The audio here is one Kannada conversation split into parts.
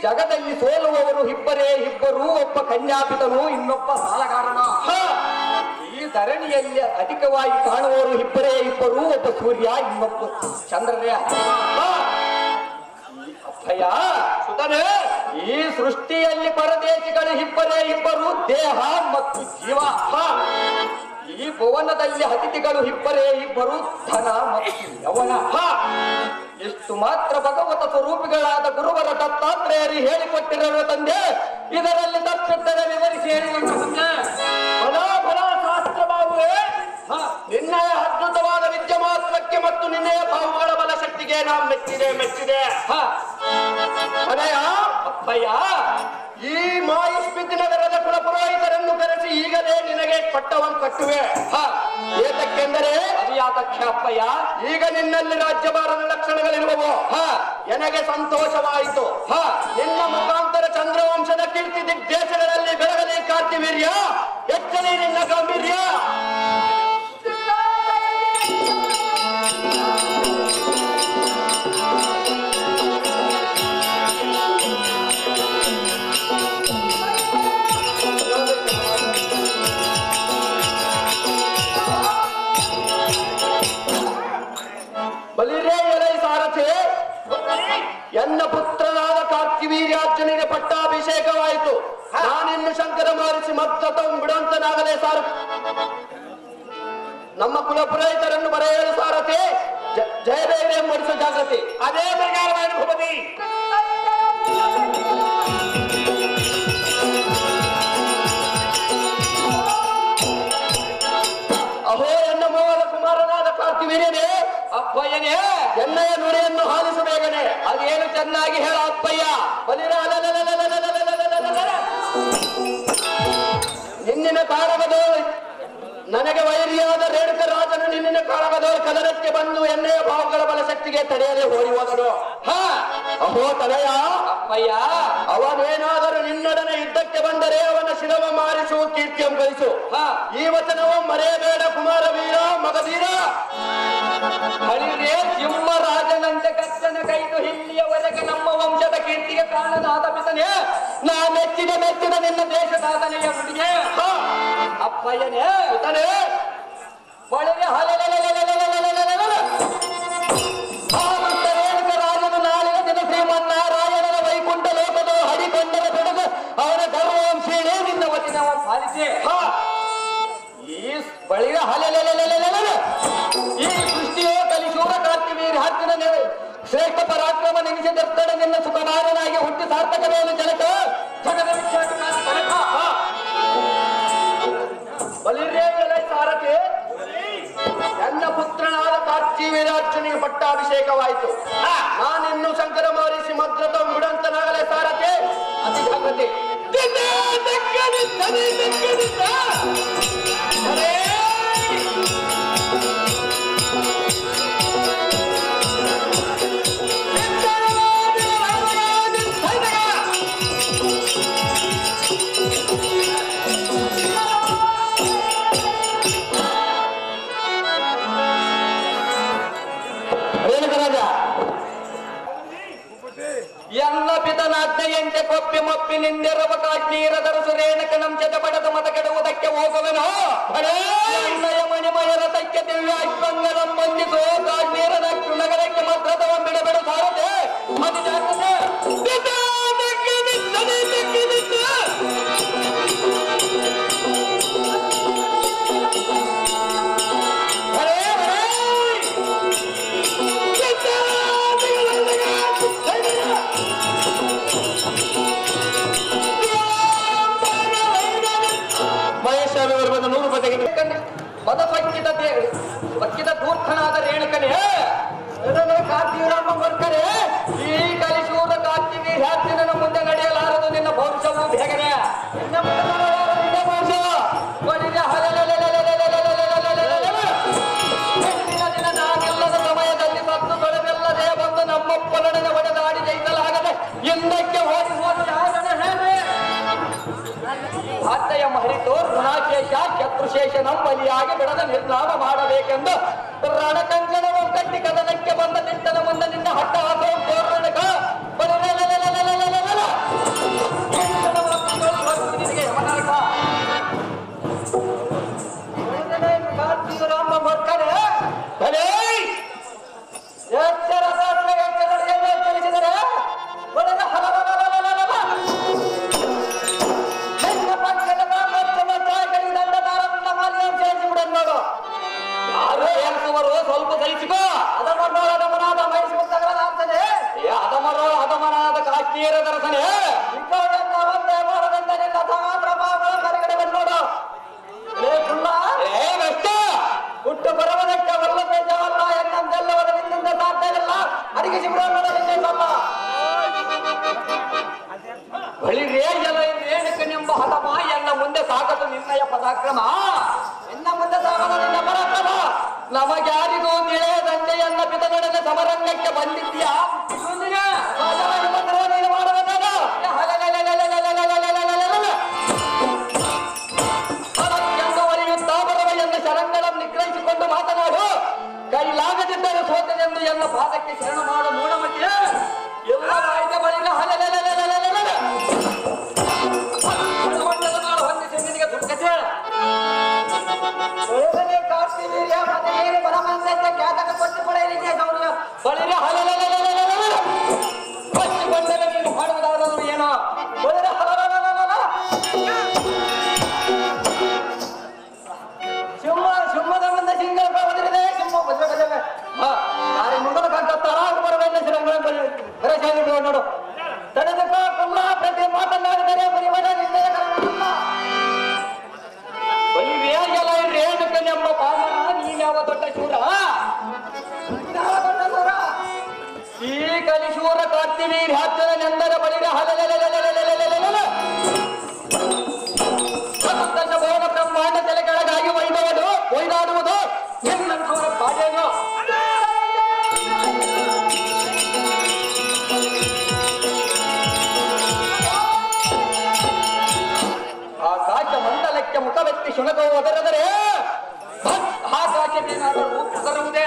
ಜಗದಲ್ಲಿ ಸೋಲುವವರು ಇಬ್ಬರೇ ಇಬ್ಬರು ಒಬ್ಬ ಕನ್ಯಾಪಿತನು ಇನ್ನೊಬ್ಬ ಸಾಲಗಾರನ ಹ! ಈ ಧರಣಿಯಲ್ಲಿ ಅಧಿಕವಾಗಿ ಕಾಣುವವರು ಇಬ್ಬರೇ ಇಬ್ಬರು ಒಬ್ಬ ಸೂರ್ಯ ಇನ್ನೊಬ್ಬ ಚಂದ್ರನೇ ಹ! ಅಪ್ಪಯ್ಯ ಸುತನೇ ಈ ಸೃಷ್ಟಿಯಲ್ಲಿ ಪರದೇಶಿಗಳು ಇಬ್ಬರೇ ಇಬ್ಬರು ದೇಹ ಮತ್ತು ಜೀವ ಹ! ಈ ಭುವನದಲ್ಲಿ ಅತಿಥಿಗಳು ಇಬ್ಬರೇ ಇಬ್ಬರು ಧನ ಮತ್ತು ಯವನ ಹ! ಇಷ್ಟು ಮಾತ್ರ ಭಗವತ ಸ್ವರೂಪಿಗಳಾದ ಗುರುವರ ದತ್ತಾತ್ರೇಯರು ಹೇಳಿಕೊಟ್ಟಿರುವ ತಂದೆ ಇದರಲ್ಲಿ ತಪ್ಪಿದ್ದರೆ ವಿವರಿಸಿ ಹೇಳಿ ನನ್ನ ಮುಂದೆ ಫಲ ಫಲ ಶಾಸ್ತ್ರ ಬಾಬುವೆ ನಿನ್ನೆಯ ಅದ್ಭುತವಾದ ವಿದ್ಯೆ ಮಾತ್ರಕ್ಕೆ ಮತ್ತು ನಿನ್ನೆಯ ಬಾಹುಗಳ ಬಲ ಶಕ್ತಿಗೆ ನಾವು ಮೆಚ್ಚಿದೆ ಮೆಚ್ಚಿದೆ ಹ! ಅನಯ ಅಪ್ಪಯ್ಯ ಈ ಮಾಯಿಸ್ಪಿತ್ ನಗರದ ಕುಲ ಪುರೋಹಿತರನ್ನು ಕರೆಸಿ ಈಗಲೇ ನಿನಗೆ ಪಟ್ಟವನ್ನು ಕಟ್ಟುವೆ ಹ! ಏತಕ್ಕೆಂದರೆ ಅದು ಯಾತಕ್ಕೆ ಅಪ್ಪಯ್ಯ ಈಗ ನಿನ್ನಲ್ಲಿ ರಾಜ್ಯಭಾರದ ಲಕ್ಷಣಗಳಿರುವವು ಹ! ನನಗೆ ಸಂತೋಷವಾಯಿತು ಹ! ನಿನ್ನ ಮುಖಾಂತರ ಚಂದ್ರವಂಶದ ಕೀರ್ತಿ ದಿಗ್ದೇಶಗಳಲ್ಲಿ ಬೆಳಗಲಿ ಕಾರ್ತಿವೀರ್ಯ ಎಚ್ಚರಿ ನಿನ್ನ ಗಂಭೀರ್ಯ ಬಲಿರೇ ಎಲೈ ಸಾರಥಿ ಎನ್ನ ಪುತ್ರನಾದ ಕಾರ್ತಿವೀರ್ಯಾರ್ಜುನಿಗೆ ಪಟ್ಟಾಭಿಷೇಕವಾಯಿತು ನಾನಿನ್ನು ಶಂಕರ ಮಾರಿಸಿ ಮದ್ದತಂ ಬಿಡುವಂತನಾಗಲೇ ಸಾರ ನಮ್ಮ ಕುಲಪುರೋಹಿತರನ್ನು ಬರೆಯಲು ಸಾರಥಿ ಜ- ಜಯದೇವರೇ ಮೂಡಿಸುವ ಜಾಗೃತಿ ಅದೇ ಪ್ರಕಾರವಾಗಿ ಭೂಪತಿ ಅಹೋ ಎನ್ನ ಮೋಹದ ಕುಮಾರನಾದ ಕಾರ್ತಿವೀರ್ಯನೇ ಅಪ್ಪಯ್ಯನೇ ಎಣ್ಣೆಯ ನುಡಿಯನ್ನು ಹಾಲಿಸಬೇಗನೆ ಅದೇನು ಚೆನ್ನಾಗಿ ಹೇಳ ಅಪ್ಪಯ್ಯ ಬಲಿರ ಅಲಲಲಲಲಲಲಲಲಲಲಲ. ನಿನ್ನಿನ ಕಾಳಗದೋಳು ನನಗೆ ವೈರಿಯಾದ ರೇಣುಕ ರಾಜನು ನಿನ್ನಿನ ಕಾಳಗದೋಳು ಕದನಕ್ಕೆ ಬಂದು ಎಣ್ಣೆಯ ಭಾವಗಳ ಬಲ ಶಕ್ತಿಗೆ ತಡೆಯದೆ ಓಡಿ ಹೋದನು ಹ ಅಹೋ ತಲೆಯ ಅಪ್ಪಯ್ಯ ಅವನೇನಾದರೂ ನಿನ್ನೊಡನೆ ಯುದ್ಧಕ್ಕೆ ಬಂದರೆ ಅವನ ಶಿರವ ಮಾರಿಸು ಕೀರ್ತಿಯಂ ಗಳಿಸು ಹ ಈ ವಚನವು ಮರೆಯಬೇಡ ಕುಮಾರ ವೀರ ಮಗಧೀರ ಹಳಿರೇ ಸಿಂಹರಾಜನಂತೆ ಕಚ್ಚನ ಕೈದು ಇಲ್ಲಿಯವರೆಗೆ ನಮ್ಮ ವಂಶದ ಕೀರ್ತಿಗೆ ಕಾರಣನಾದ ಪಿತನೇ ನಾ ಮೆಚ್ಚಿದ ಮೆಚ್ಚಿದ ನಿನ್ನ ದೇಶದಾದನೆಯ ನುಡಿಗೆ ಹ ಅಪ್ಪಯ್ಯನೇ ಸುತನೇ ಒಳಗೆ ಹಲಲಲಲಲಲಲಲಲಲಲ. ಆ ದುಷ್ಟ ರೇಣುಕ ರಾಜನು ನಾಳಿನ ದಿನ ಶ್ರೀಮನ್ನಾರಾಯಣನ ವೈಕುಂಠ ಲೋಕದ ಹಡಿಕೊಂಡರ ಬಿಡುಗು ಅವನ ಗರ್ವವಂಶೀಣೇ ನಿನ್ನ ವಚನವ ಪಾಲಿಸಿ ಹ ಈ ಬಳಿಗ ಹಲಲಲಲಲಲಲಲ. ಈ ಸೃಷ್ಟಿಯೋ ಕಲಿಶೂರ ಕಾರ್ತಿವೀರ ಹತ್ತಿನ ನೆ- ಶ್ರೇಷ್ಠ ಪರಾಕ್ರಮ ನಿಮಿಷದರ್ತಡ ನಿನ್ನ ಸುಖನಾರನಾಗಿ ಹುಟ್ಟಿ ಸಾರ್ಥಕವೇನು ಜನಕ ಜಗದ ವಿಖ್ಯಾತ ಕನಕ ಹ. ಬಲಿರೇ ಎಲೈ ಸಾರಥಿ ನನ್ನ ಪುತ್ರನಾದ ಕಾರ್ತಿ ವೀರಾರ್ಜುನಿಗೆ ಪಟ್ಟಾಭಿಷೇಕವಾಯಿತು ನಾನಿನ್ನು ಶಂಕರ ಮಾರಿಸಿ ಮದ್ರತ ಮುಡಂತನಾಗಲೇ ಸಾರಥಿ ಅತಿ ಜಾಗೃತಿ ಅರೇ! ರೇಣುಕರಾಜ ಎಲ್ಲ ಪಿತನಾಜ್ಞೆಯಂತೆ ಕೊಪ್ಪಿ ಮಪ್ಪಿ ನಿಂದಿರವ ಕಾಶ್ಮೀರ ದರಸು ರೇಣಕನಂಶದ ಪಡೆದ ಮತ ಕೆಡುವುದಕ್ಕೆ ಹೋಗುವೆನೋ ಎನ್ನಯ ಮಣಿಮಯರ ತಕ್ಕೆ ದಿವ್ಯ ಅಶ್ವಂಗರಂ ಬಂದಿತು ಕಾಶ್ಮೀರದ ನಗರಕ್ಕೆ ಮದ್ರದವ ಬಿಡಬೇಡ ಸಾರದೆ ಮತಿ ಜಾಗ್ರತೆ ಪಿತ ದಿಕ್ಕಿ ದಿಕ್ಕಿ ದಿಕ್ಕಿ ದಿಕ್ಕಿ. ಹರೇ ಹರೇ ಪಿತ ದಿಕ್ಕಿ ದಿಕ್ಕಿ ದಿಕ್ಕಿ. ಮಹೇಶ್ವರ ಬಂದ ನೂರು ರೂಪಾಯಿ ತೆಗೆದು ಮದ ಬಕ್ಕಿದ ದೇ- ಬಕ್ಕಿದ ದೂರ್ಥನಾದ ರೇಣುಕನೇ ಕಾರ್ತಿವೀರಮ್ಮ ಬರ್ಕರೆ ಈ ಕಲಿಶೂರ ಕಾರ್ತಿವಿ ಹ್ಯಾತಿ ನನ್ನ ಮುಂದೆ ನಡೆಯಲಾರದು ನಿನ್ನ ಭವಿಷ್ಯವು ಬೇಗನೆ ನಿನ್ನ ಮುಂದೆ ನಡೆಯಲಾರದು ನಿನ್ನ ಭವಿಷ್ಯ. ಒಲಿಗೆ ಹಲಲಲಲಲಲಲಲಲಲಲಲಲ. ಹೆಚ್ಚಿನ ದಿನ ನಾನೆಲ್ಲದ ಸಮಯದಲ್ಲಿ ಸತ್ತು ತೊಳೆದೆಲ್ಲದೆ ಬಂದು ನಮ್ಮಪ್ಪನೊಡನೆ ಒಡೆದಾಡಿ ಜಯಿಸಲಾಗದೆ ಹಿಂದಕ್ಕೆ ಓಡಿ ಹೋದ ಯಾರನ ಹೇಗೆ ಅತ್ತೆಯ ಮಹರಿತು ಋಣಾಶೇಷ ಶತ್ರುಶೇಷನಂ ಬಲಿಯಾಗಿ ಬಿಡದ ನಿರ್ನಾಮ ಮಾಡಬೇಕೆಂದು ರಣಕಂಕಣವನ್ನು ಕಟ್ಟಿ ಕದನಕ್ಕೆ ಬಂದ ನಿಂತನ ಮುಂದೆ ನಿನ್ನ ಹಟ್ಟ ಹಾಕೋ ತೋರಣಕ ಬಲಲಲಲಲಲಲಲಲ. ವೀರ ದರ್ಶನೆ ಇಂಥವನ್ನೆಲ್ಲ ಒಂದೇ ಮಾಡದಂತೆ ನಿನ್ನ ಸಮಾದ್ರ ಭಾವಗಳ ಕರೆಗಡೆ ಬಂದೋಡು ಲೇ ಕುಳ್ಳ ಏ ನಷ್ಟ ಹುಟ್ಟು ಬರುವುದಕ್ಕೆ ವಲ್ಲಭೆ ಜವಲ್ಲ ಎನ್ನಂತೆಲ್ಲವರ ನಿನ್ನಿಂದ ಸಾಧ್ಯವಿಲ್ಲ ಅಡಿಗೆ ಶಿಬಿರ ನಿನ್ನಿಂದಲ್ಲ ಬಳಿರೇ ಎಲ ರೇಣುಕನೆಂಬ ಹಠಮ ಎನ್ನ ಮುಂದೆ ಸಾಗದು ನಿನ್ನಯ ಪದಾಕ್ರಮ ನಿನ್ನ ಮುಂದೆ ಸಾಗದ ನಿನ್ನ ಪರಾಕ್ರಮ ನಮಗ್ಯಾರಿಗೂ ತಿಳಿಯದಂತೆ ಎನ್ನ ಪಿತ ನಡೆದ ಸಮರಂಗಕ್ಕೆ ಬಂದಿದ್ಯಾ ಮುಂದಿನ ರಾಜವಾಗಿ ಬಂದರೆ ನೀನು ಮಾಡಬೇಕಾದ ಎಂದು ಒಲಿಯುತ್ತಾ ಬರುವ ಎನ್ನ ಶರಂಗಳನ್ನು ನಿಗ್ರಹಿಸಿಕೊಂಡು ಮಾತನಾಡು ಕೈಲಾಗದಿದ್ದರೆ ಸೋತನೆಂದು ಎನ್ನ ಪಾದಕ್ಕೆ ಶರಣ ಮಾಡು ಮೂಢಮತಿ ಎಲ್ಲ ಆಯ್ದ ಬಳಿಕ ಹಲಲಲಲಲಲಲಲ. ಹಣಮಂಡಲ ನಾಡು ಹೊಂದಿಸಿ ನಿನಗೆ ದುರ್ಗತಿ ಒಳಗಡೆ ಕಾಡ್ತಿ ವೀರ್ಯ ಮತ್ತೆ ಏರಿ ಬರಮಂದಂತೆ ಖ್ಯಾತಕ ಕೊಟ್ಟು ಪಡೆಯಲಿಕ್ಕೆ ಗೌರವ ಬಳಿರೆ ಹಲಲಲಲಲಲಲಲ. ಹಚ್ಚಿಕೊಂಡರೆ ನೀನು ಮಾಡುವುದಾದರೂ ಏನೋ ಒಳಗಡೆ ಹಲಲಲಲಲಲ. ಸಿಂಹ ಸಿಂಹದ ಮುಂದೆ ಸಿಂಗಲ್ ಬಂದಿದೆ ಸಿಂಹ ಬದಲಾಗದೆ ಯಾರಿ ಮುಂದಲ ಕಂತ ತರಾಗ ಬರಬೇಡ ಬರ ಶಾಲಿ ನೋಡು ತಡೆದಕ್ಕ ಕುಲ್ಲ ಪ್ರತಿ ಮಾತನಾಡಿದರೆ ಬರಿವದ ನಿಂದೆಯ ಕಾರಣವಲ್ಲ ಬಲಿವೇಯಲ ರೇಣುಕನೆಂಬ ಪಾವನ ನೀನ್ಯಾವ ದೊಡ್ಡ ಶೂರ ಯಾವ ದೊಡ್ಡ ದೂರ ಈ ಕಲಿಶೂರ ಕಾರ್ತಿವೀರ್ ಹಚ್ಚನೆಂದರೆ ಬಳಿಗೆ ಹಲಲಲಲಲಲಲಲಲಲ. ಸಪ್ತಶ ಭುವನ ಬ್ರಹ್ಮಾಂಡ ತಲೆ ಕೆಳಗಾಗಿ ಒಯ್ದವನು ಒಯ್ದಾಡುವುದು ನಿನ್ನಂಥವರ ಪಾಡೇನು ಆಕಾಶ ಮಂಡಲಕ್ಕೆ ಮುಖವೆತ್ತಿ ಶುನಕವು ಒದರದರೆ ಭಟ್ ಆಕಾಶವೇನಾದರೂ ಒದರುವುದೇ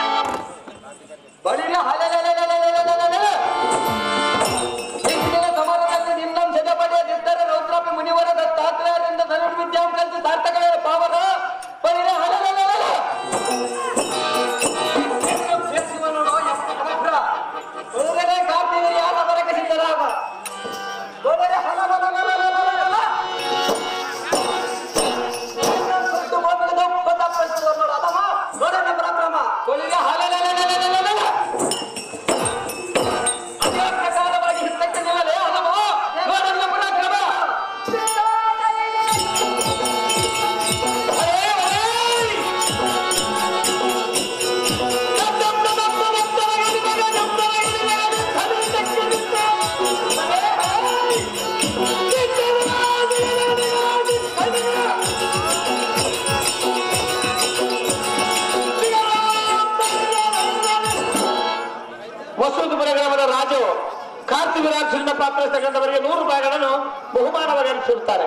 ಬಳಿಗೆ ಹಲಲಲಲಲಲಲಲಲ. ಹಿಂದಿನ ಸಮರದಲ್ಲಿ ನಿನ್ನಂಶದ ಪಡೆಯದಿದ್ದರೆ ರೌದ್ರಾಪಿ ಮುನಿವರ ದತ್ತಾತ್ರೇಯರಿಂದ ಧನುರ್ವಿದ್ಯಾಂ ಕಲಿತು ಸಾರ್ಥಕವೇ ಪಾವನ ಬಳಿಗೆ ಹಲಲಲಲಲ. ನಿನ್ನಂ ಸೇರಿಸುವನೋ ಎಂಬ ಸಮಗ್ರ. ಒಳಗಡೆ ಕಾರ್ತೀವಿ ಯಾರ ಬರಕ್ಕೆ ಸಿದ್ಧರಾಗ ಒಳಗಡೆ ಹಲಲಲಲಲಲಲಲ. ಸುಟ್ಟು ಬಂದು ದಪ್ಪ ತಪ್ಪಿಸುವ ನೋಡು ಅದಮ್ಮ ನೋಡಣ್ಣ ಪರಾಕ್ರಮ ಬಳಿಗೆ ಹಲಲಲಲಲಲಲಲ. ಅದೇ ಪ್ರಕಾರವಾಗಿ ಹಿಂದಕ್ಕೆ ನಿಲ್ಲಲೇ ಅಲವ ನೋಡಲ್ಲ ಪರಾಕ್ರಮ ಅರೇ, ಅರೇ! ದಮ್ ದಮ್ ದಮ್ ದಮ್ ದಮ್ ದಮ್ ದಮ್ ಹಿಡಿದಾಗ, ದಮ್ ದಮ್ ಹಿಡಿದಾಗ, ಧನುರ್ಧಕ್ಕೆ ನಿಂತ. ಅರೇ, ಅರೇ! ದಿಕ್ಕರಾಗಿ, ದಿಕ್ಕರಾಗಿ, ಧನುರ. ವಸೂದುಪುರ ಗ್ರಾಮದ ರಾಜು ಕಾರ್ತಿವಿರಾಜ್ ಚಿನ್ನ ಪಾತ್ರ ತಗೊಂಡವರಿಗೆ ನೂರು ರೂಪಾಯಿಗಳನ್ನು ಬಹುಮಾನವಾಗಿ ಹಂಚಿರುತ್ತಾರೆ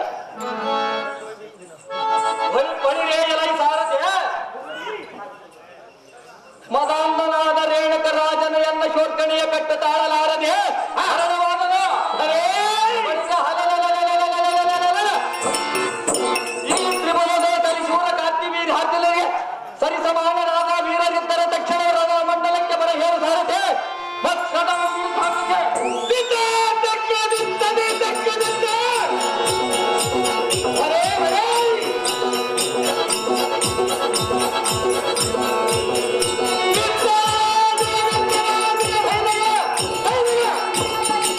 ಬಳಿ- ಬಳಿರೇ ಎಲೈ ಸಾರಥಿ. ಮದಾಂಧನಾದ ರೇಣುಕ ರಾಜನು ಎನ್ನ ಶೋರ್ಕಣಿಯ ಕಟ್ಟ ತಾಳಲಾರದೆ ಹರಣವಾದನು. ಅರೇ! ಬಳಿಕ ಹಲಲಲಲಲಲಲಲಲಲಲ. ಈ ತ್ರಿಭುವನದ ಕಲಿಶೂರ ಕಾರ್ತಿವೀರ್ ಹಾಕಿಲರಿಗೆ ಸರಿ ಸಮಾನರಾದ ವೀರರಿದ್ದರೆ ತಕ್ಷಣ ರಣ ಮಂಡಲಕ್ಕೆ ಬರ ಹೇಳು ಸಾರಥಿ ಭಕ್ಷಣ ವೀರಧಾಮಿಗೆ. ದಿದ್ದ, ದಕ್ಕ, ದಿದ್ದ, ದಿದ್ದ, ದಕ್ಕ, ದಿದ್ದ. ಅರೇ, ಅರೇ! ದಿದ್ದ, ದಿದ್ದ, ದಿದ್ದ, ದಿದ್ದ,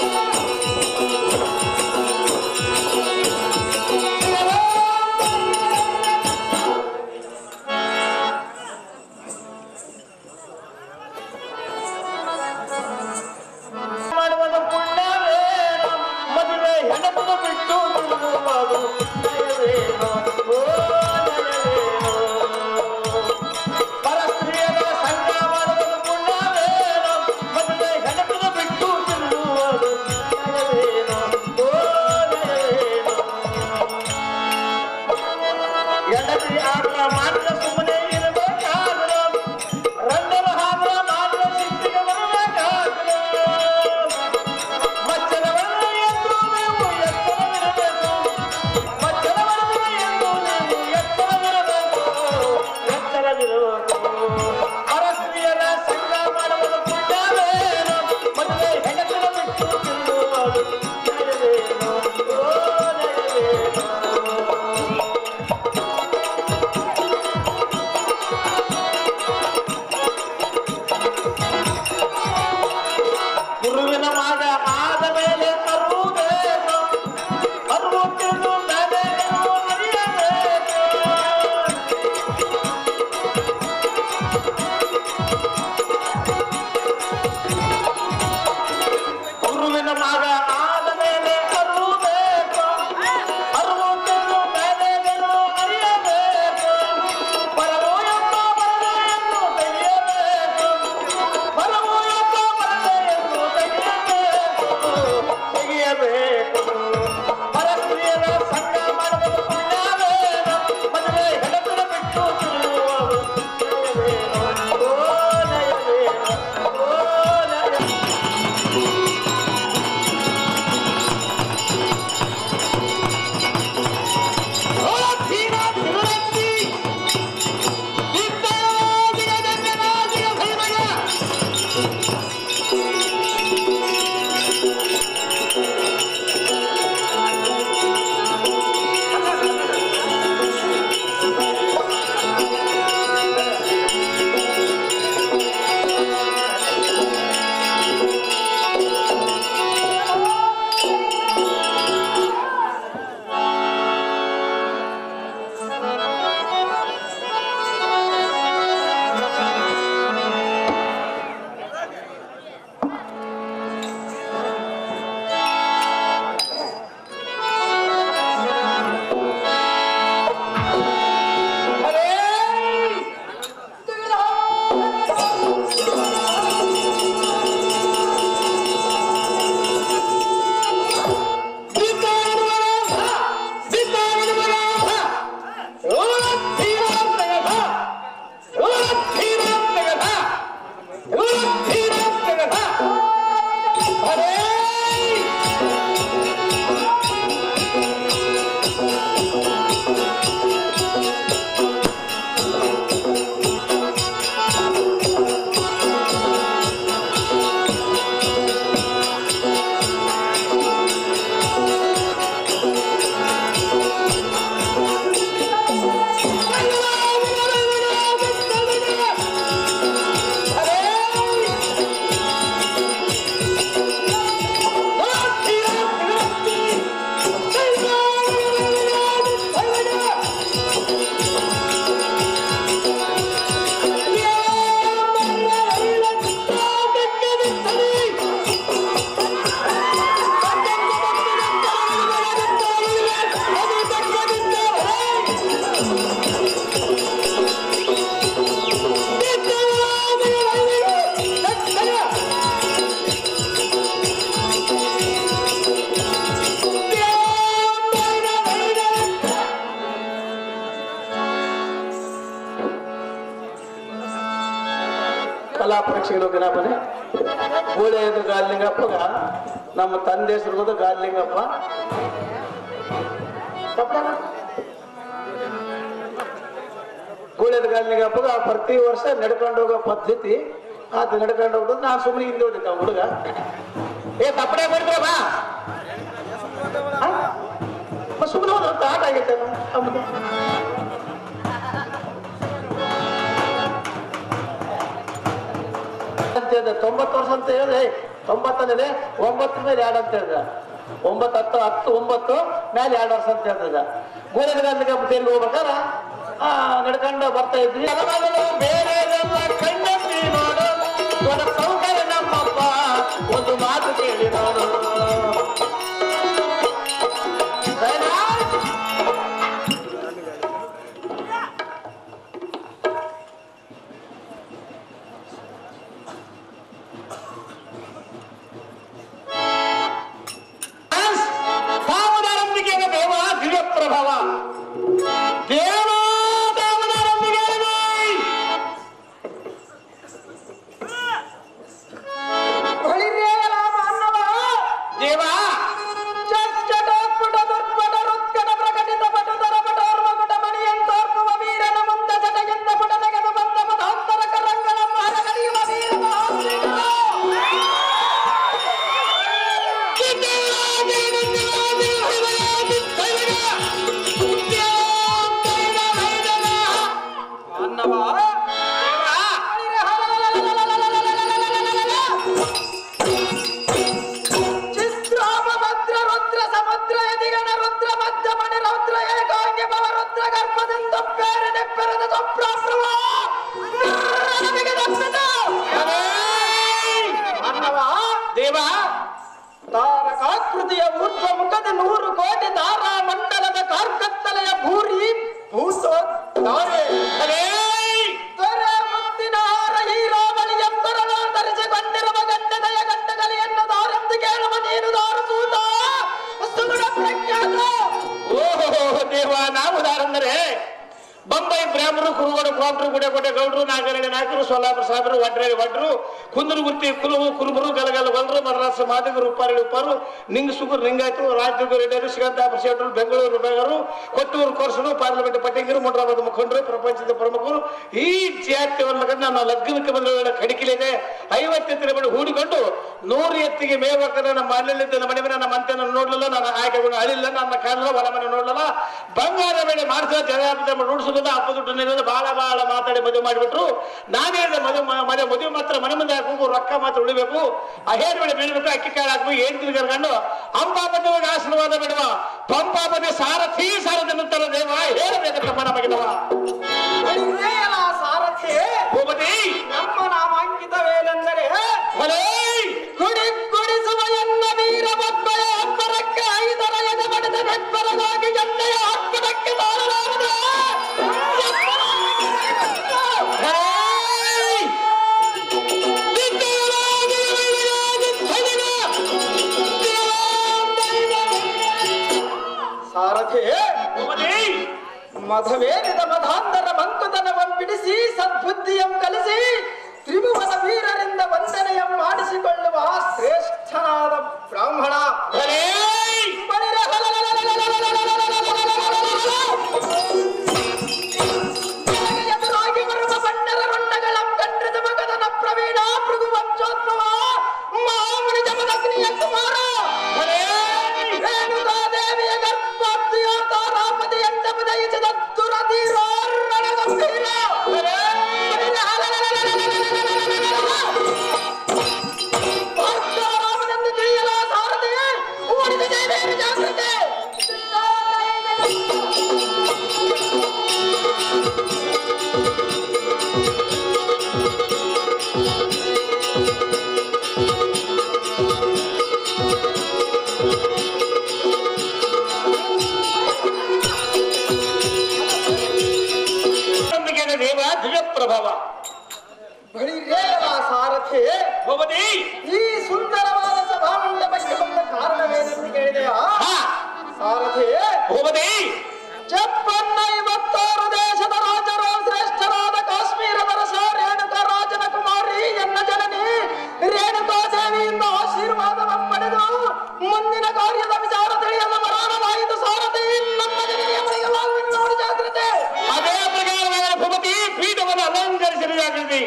ಗುರುವಿನ ಮಗ ಆದ ಮೇಲೆ ಅರುವುದೇನು ಅರುವುತ್ತಿದ್ದು ನಡೆಯಲು ಅರಿಯಬೇಕು ಗುರುವಿನ ಮಗ ಆದ ಮೇಲೆ ಅರುವುಬೇಕು ಅರುವುತ್ತಿದ್ದು ನಡೆಯಲು ಅರಿಯಬೇಕು ಪರವು ಎಂಬ ಪರದೆಯನ್ನು ತೆಗೆಯಬೇಕು ಪರವು ಎಂಬ ಪರದೆಯನ್ನು ತೆಗೆಯಬೇಕು ತೆಗೆಯಬೇಕು ಪರಸ್ತ್ರೀಯರ ಸಂಘ ಮಾಡುವುದು ಪುಣ್ಯವೇನು ಮದುವೆ ಹೆಣಕುಳ ಬಿಟ್ಟು ತಿರುಗುವುದು ನಯವೇನು? ಓ ನಯವೇನು? ಓ ನಯವೇನು? ಕಲಾ ಪರೀಕ್ಷೆಗಳು ಜ್ಞಾಪನೆ ಗೂಳೆಯದು ಗಾಲಿಂಗಪ್ಪಗ ನಮ್ಮ ತಂದೆ ಹೆಸರು ಗಾಲಿಂಗಪ್ಪ ಗೂಳೆದ ಗಾಲಿಂಗಪ್ಪಗ ಪ್ರತಿ ವರ್ಷ ನಡ್ಕೊಂಡು ಹೋಗೋ ಪದ್ಧತಿ ಆತ ನಡ್ಕೊಂಡು ಹೋಗೋದು ನಾನು ಸುಮ್ಮನೆ ಹಿಂದೆ ಹೋಗಿದ್ದ ಹುಡುಗ ಏ ತಪ್ಪಡೆ ಮಾಡಿದ್ರೆ ಬಾ ಸುಮ್ಮನೆ ಹೋದ ಆಟ ಆಗೈತೆ ಅವ್ನಿಗೆ. ಅಂತ ಹೇಳಿದೆ ತೊಂಬತ್ತು ವರ್ಷ ಅಂತ ಹೇಳಿದೆ ತೊಂಬತ್ತನೇ ಒಂಬತ್ತು ಮೇಲೆ ಎರಡು ಅಂತ ಹೇಳಿದ ಒಂಬತ್ತು ಹತ್ತು ಹತ್ತು ಒಂಬತ್ತು ಮೇಲೆ ಎರಡು ವರ್ಷ ಅಂತ ಹೇಳ್ತಿದ್ದ ಗೋರೆದ ಗಂಧಕ್ಕೆ ತೆರಿಗೆ ಹೋಗ್ಬೇಕಾರ ಆ ನಡ್ಕೊಂಡು ಬರ್ತಾ ಇದ್ವಿ ಎಲ್ಲರೂ ಬೇರೆ ಎಲ್ಲ ಕಣ್ಣಲ್ಲಿ ನೋಡು ದೊಡ್ಡ ಸೌಕರ್ಯ ನಮ್ಮಪ್ಪ ಒಂದು ಮಾತು ಕೇಳಿ ನೋಡು ಸರಿನಾ? ದಾಮೋದರಂಬಿಕೆಯ ದೇವ ದಿವ್ಯ ಪ್ರಭಾವ ದೇವ ದಾಮೋದರಂಬಿಕೆ ದೇವ ತಾರಕಾಕೃತಿಯ ಊರ್ಧ್ವ ಮುಖದ ನೂರು ಕೋಟಿ ತಾರಾ ಮಂಡಲದ ಕಾರ್ಕತ್ತಲೆಯ ಭೂರಿ ಭೂಸೋ ತಾರೆ ಅಲೇ ತೊರೆ ಮುತ್ತಿನ ಹಾರ ಹೀರಾವಳಿ ಎಂಬರನ್ನು ಧರಿಸಿಕೊಂಡಿರುವ ಗಂಡದಯ ಗಂಡಗಲಿಯನ್ನು ದಾರೆಂದು ಕೇಳುವ ನೀನು ದಾರಸೂತ ಸುಗುಣ ಪ್ರಖ್ಯಾತ ಓಹೋ ದೇವ ನಾವು ದಾರಂದರೆ ಬೊಂಬೈ ಬ್ರಾಹ್ಮಣರು ಕುರುಗೋಡು ಪ್ರಾಂಪ್ಟರು ಗುಡೆ ಗುಡೆ ಗೌಡ್ರು ನಾಗರಳ್ಳಿ ನಾಯಕರು ಸೋಲಾಪುರ ಸಾಹೇಬರು ವಡ್ರೆ ವಡ್ರು ಕುಂದರು ಗುರ್ತಿ ಕುಲುವು ಕುರುಬರು ಗಲಗಲ ಗೊಲ್ರು ಮರರಾಸ ಮಾದಿಗರು ಉಪ್ಪಾರಿ ಉಪ್ಪಾರು ನಿಂಗ ಸುಗುರು ನಿಂಗಾಯ್ತು ರಾಜದುರ್ಗ ರೆಡ್ಡಿಯರು ಶ್ರೀಕಾಂತಾಪುರ ಶೆಟ್ಟರು ಬೆಂಗಳೂರು ಬೆಂಗಳೂರು ಕೊಟ್ಟೂರು ಕೊರಸರು ಪಾರ್ಲಿಮೆಂಟ್ ಪಟ್ಟಿಂಗರು ಮುಡ್ರಾಬಾದ್ ಮುಖಂಡರು ಪ್ರಪಂಚದ ಪ್ರಮುಖರು ಈ ಜಾತಿಯವನ್ನ ನನ್ನ ಲಗ್ನಕ್ಕೆ ಬಂದ ವೇಳೆ ಕಡಿಕಿಲಿದೆ ಐವತ್ತು ಎತ್ತಿನ ಬಳಿ ಹೂಡಿಕೊಂಡು ನೂರು ಎತ್ತಿಗೆ ಮೇವಕ್ಕನ ನಮ್ಮ ಮನೆಯಲ್ಲಿದ್ದ ನಮ್ಮ ಮನೆ ನನ್ನ ಮಂತೆನ ನೋಡ್ಲಿಲ್ಲ ನನ್ನ ಆಯ್ಕೆಗಳು ಅಳಿಲ್ಲ ನನ್ನ ಕಾಣಲ್ಲ ಹೊಲ ಮನೆ ನೋಡ್ಲಿಲ್ಲ ಬಂಗಾರ ಬೆಳೆ ಮಾಡಿಸೋ ಜನಾರ್ದ ರೂಢಿಸೋದ ಹಬ್ಬ ದುಡ್ಡು ನೀಡೋದು ಬಹಳ ಬಹಳ ಮಾತಾಡಿ ಮದುವೆ ಮಾಡಿಬಿಟ್ರು ನಾನು ಹೇಳಿದೆ ಮದುವೆ ಮನೆ ಮದುವೆ ಮಾತ್ರ ಮನೆ ಮುಂದೆ ಹಾಕಬೇಕು ರೊಕ್ಕ ಮಾತ್ರ ಉಳಿಬೇಕು ಆ ಹೇರ್ ಬೆಳೆ ಬೆಳಿಬೇಕು ಅಕ್ಕಿ ಕಾಳು ಹಾಕ್ಬೇಕು ಏನ್ ತಿಳ್ಕೊಂಡು ಅಂಬಾಪತಿ ಹೋಗಿ ಆಶೀರ್ವಾದ ಬಿಡುವ ಪಂಪಾಪತಿ ಸಾರಥಿ ಸಾರದನ್ನುತ್ತರ ದೇವ ಹೇಳಬೇಕಪ್ಪ ನಮಗಿದವ ಒಳ್ಳೆಯ ಸಾರಥಿ ಭೂಪತಿ ನಮ್ಮ ನಾಮಾಂಕಿತವೇನೆಂದರೆ ಭಲೇ ಕುಡಿ ಕುಡಿಸುವ ಎನ್ನ ವೀರ ಮಕ್ಕಳ ಅಪ್ಪರಕ್ಕೆ ಐದರ ಎದೆ ಬಡಿದ ನೆಪ್ಪರಗಾಗಿ ಎಣ್ಣೆಯ ಅಪ್ಪಡಕ್ಕೆ ಬಾಳಲಾರದೆ ಹೇಯ್! ಸಾರಥಿ ಭೂಪತಿ ಮಧವೇರಿದ ಮಧಾಂತರ ಮಂಕುತನವಂ ಬಿಡಿಸಿ ಸದ್ಬುದ್ಧಿಯಂ ಕಲಿಸಿ ತ್ರಿಭುವನ ವೀರರಿಂದ ವಂದನೆಯಂ ಮಾಡಿಸಿಕೊಳ್ಳುವ ಶ್ರೇಷ್ಠನಾದ ಬ್ರಾಹ್ಮಣ ಭಲೇ ಬಳಿರ ಎದುರಾಗಿ ಬರುವ ಬಂಡರ ರುಂಡಗಳ ಕಂಡ್ರದ ಮಗದನ ಪ್ರವೀಣ ಭೃಗು ವಂಶೋದ್ಭವ ಮಾಮುನಿ ಜಮದಗ್ನಿಯ ಕುಮಾರ ಭಲೇ ರೇಣುಕಾ ದೇವಿಯ ಗರ್ಭಾಪ್ತಿಯ ತಾರಾಪತಿಯಂತೆ ಉದಯಿಸಿದ ದುರಧೀರೋರ್ಣ ಗಂಭೀರ ಭಾರ್ಗವರಾಮನೆಂದು ತಿಳಿಯಲ ಸಾರಥಿ ಓಡಿದ ದೇವಿಯರ ಜಾಗ್ರತೆ ನಮಗೆ ದೇವ ದಿವ್ಯ ಪ್ರಭಾವ ಬಳಿರೇವ ಸಾರಥಿ ಭೂಪತಿ ಈ ಸುಂದರವಾದ ಸಭಾಮಂಡಪಕ್ಕೆ ಬಂದ ಕಾರಣವೇನೆಂದು ಕೇಳಿದೆಯಾ ಹಾ ಸಾರಥಿ ಭೂಪತಿ ಚಪ್ಪನ್ನ ಇವತ್ತಾರು ದೇಶದ ರಾಜರು ಶ್ರೇಷ್ಠರಾದ ಕಾಶ್ಮೀರದ ರಸ ರೇಣುಕಾ ರಾಜನ ಕುಮಾರಿ ಎನ್ನ ಜನನಿ ರೇಣುಕಾ ದೇವಿಯಿಂದ ಆಶೀರ್ವಾದವನ್ನು ಪಡೆದು ಮುಂದಿನ ಕಾರ್ಯದ ವಿಚಾರ ತಿಳಿಯಲು ಮರಣವಾಯಿತು ಸಾರಥಿ ನಮ್ಮ ಜನನಿಯ ಮನೆಗೆ ವಾಲ್ಮೀಕಿ ನೋಡಿ ಜಾಗ್ರತೆ ಅದೇ ಪ್ರಕಾರವಾದ ಭೂಪತಿ ಪೀಠವನ್ನು ಅಲಂಕರಿಸಿದ ಜಾಗೃತಿ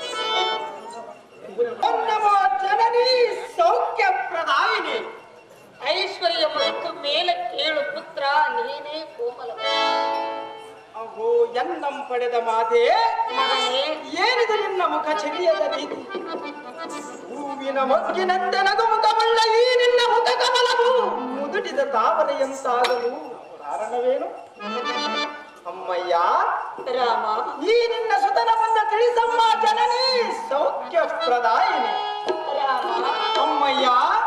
ನಮೋ ಜನನಿ ಸೌಖ್ಯ ಪ್ರದಾಯಿನಿ ಐಶ್ವರ್ಯ ಮತ್ತು ಮೇಲೆ ಕೇಳು ಪುತ್ರ ನೀನೇ ಕೋಮಲ ಅಹೋ ಎನ್ನಂ ಪಡೆದ ಮಾತೆ ಮಗನೇ ಏನಿದು ನಿನ್ನ ಮುಖ ಚೆಲ್ಲಿಯದ ರೀತಿ ಹೂವಿನ ಮೊಗ್ಗಿನಂತೆ ನಗುಮುಖವುಳ್ಳ ಈ ನಿನ್ನ ಮುಖ ಕಮಲವು ಮುದುಡಿದ ತಾವರೆಯಂತಾಗಲು ಕಾರಣವೇನು ಅಮ್ಮಯ್ಯ ರಾಮ ಈ ನಿನ್ನ ಸುತನ ಮುಂದೆ ತಿಳಿಸಮ್ಮ ಜನನಿ ಸೌಖ್ಯ ಪ್ರದಾಯಿನಿ ರಾಮ ಅಮ್ಮಯ್ಯ